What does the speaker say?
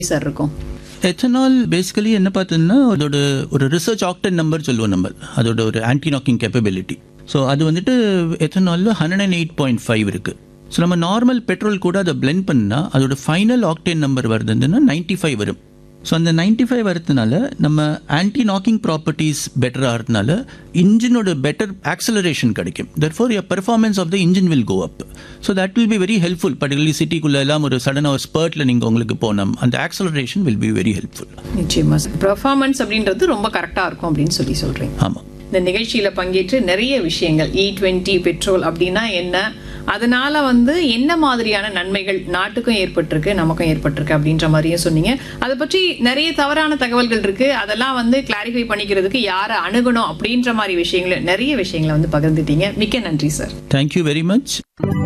sir இருக்கும் ethanol basically என்ன பார்த்தோம்னா அதோட ஒரு ரிசர்ச் ஆக்டன் நம்பர் சொல்லுவோம் நம்ம அதோட ஒரு ஆன்டி நாக்கிங் கேப்பபிலிட்டி ஸோ அது வந்துட்டு எத்தனாலில் hundred and eight point five இருக்குது ஸோ நம்ம நார்மல் பெட்ரோல் கூட அதை blend பண்ணால் அதோட ஃபைனல் ஆக்டேன் நம்பர் வருதுன்னா நைன்ட்டி ஃபைவ் வரும் ஸோ அந்த நைன்ட்டி ஃபைவ் வரதுனால நம்ம ஆன்டி நாக்கிங் ப்ராப்பர்ட்டிஸ் பெட்டர் ஆகிறதுனால இன்ஜினோட பெட்டர் ஆக்சலரேஷன் கிடைக்கும் therefore your performance of the engine will go up so that will be very helpful particularly சிட்டிக்குள்ளே எல்லாம் ஒரு சடனாக ஒரு ஸ்பர்ட்டில் நீங்கள் உங்களுக்கு போனோம் அந்த acceleration will be very helpful நிச்சயமா பெர்ஃபார்மன்ஸ் அப்படின்றது ரொம்ப கரெக்டா இருக்கும் அப்படின்னு சொல்லி சொல்றீங்க ஆமாம் இந்த நிகழ்ச்சியில பங்கேற்று நிறைய விஷயங்கள் இ டுவெண்ட்டி பெட்ரோல் அப்படின்னா என்ன அதனால வந்து என்ன மாதிரியான நன்மைகள் நாட்டுக்கும் ஏற்பட்டிருக்கு நமக்கும் ஏற்பட்டிருக்கு அப்படின்ற மாதிரியும் சொன்னீங்க அதை பற்றி நிறைய தவறான தகவல்கள் இருக்கு அதெல்லாம் வந்து கிளாரிஃபை பண்ணிக்கிறதுக்கு யாரை அணுகணும் அப்படின்ற மாதிரி விஷயங்களை நிறைய விஷயங்களை வந்து பகிர்ந்துட்டீங்க மிக்க நன்றி சார் தேங்க்யூ வெரி மச்